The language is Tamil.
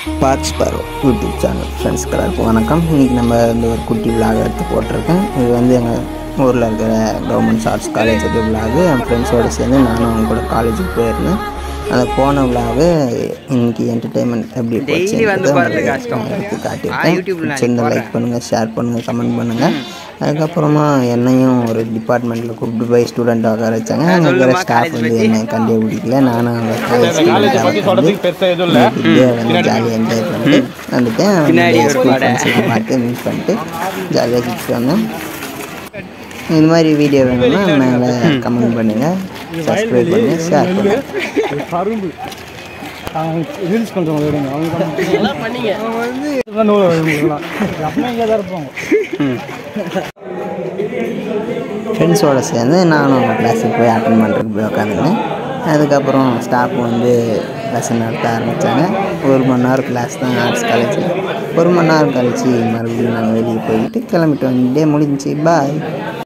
பார்க்ஸ் பாரோ யூடியூப் சேனல் ஃப்ரெண்ட்ஸ்க்கு எல்லாருக்கும் வணக்கம் இன்றைக்கி நம்ம இந்த ஒரு குட்டி விலாக் எடுத்து போட்டிருக்கேன் இது வந்து எங்கள் ஊரில் இருக்கிற கவர்மெண்ட் ஆர்ட்ஸ் காலேஜ் விலாகு என் ஃப்ரெண்ட்ஸோடு சேர்ந்து நானும் அவங்க கூட காலேஜுக்கு போயிருந்தேன் அந்த போன விலாகு இன்னைக்கு என்டர்டெயின்மெண்ட் எப்படி Daily வந்து பாருங்க கஷ்டம். எடுத்து ஆ, YouTubeல காட்டியிருக்கேன் நான் சேர்ந்து போடுறேன். லைக் பண்ணுங்கள் ஷேர் பண்ணுங்கள் கமெண்ட் பண்ணுங்கள் அதுக்கப்புறமா என்னையும் ஒரு டிபார்ட்மெண்ட்டில் கூப்பிட்டு போய் ஸ்டூடெண்ட் உட்கார வச்சாங்க அங்கே இருக்கிற சொல்லுமா, ஸ்டாஃப் college வந்து பத்தி? என்னை கண்டே பிடிக்கல நானும் அவங்க காலேஜ் பத்தி சொல்றதுக்கு பெருசா எதுவும் இல்ல ஜாலியாக என்ஜாய் பண்ணிட்டு வந்துட்டேன் பின்னாடி ஒரு ஸ்கூல் படை. ஃப்ரெண்ட்ஸுக்கு பார்த்து மீட் பண்ணிட்டு ஜாலியாக கிட்டு வந்தேன் இது மாதிரி வீடியோ வேணும்னா மேலே கமெண்ட் பண்ணுங்கள் சப்ஸ்கிரைப் பண்ணி ஷேர் பண்ணுங்கள் கரும்பு ரீல்ஸ் பண்ணுறவங்க விடுங்க அவங்க பண்ணீங்க வந்து நூறு இவங்கெல்லாம் அப்படின்னா இங்கே தான் இருப்பாங்க ஃப்ரெண்ட்ஸோடு சேர்ந்து நானும் அவங்க கிளாஸுக்கு போய் அட்டன் பண்ணுறதுக்கு போய் உட்காந்துருந்தேன் அதுக்கப்புறம் ஸ்டாஃப் வந்து லெசன் நடத்த ஆரம்பித்தாங்க ஒரு மணி நேரம் கிளாஸ் தான் ஆர்ட்ஸ் காலேஜில் ஒரு மணி நேரம் கழிச்சு மறுபடியும் நாங்கள் வெளியே போயிட்டு கிளம்பிட்டு வந்துட்டே முடிஞ்சுச்சு பாய்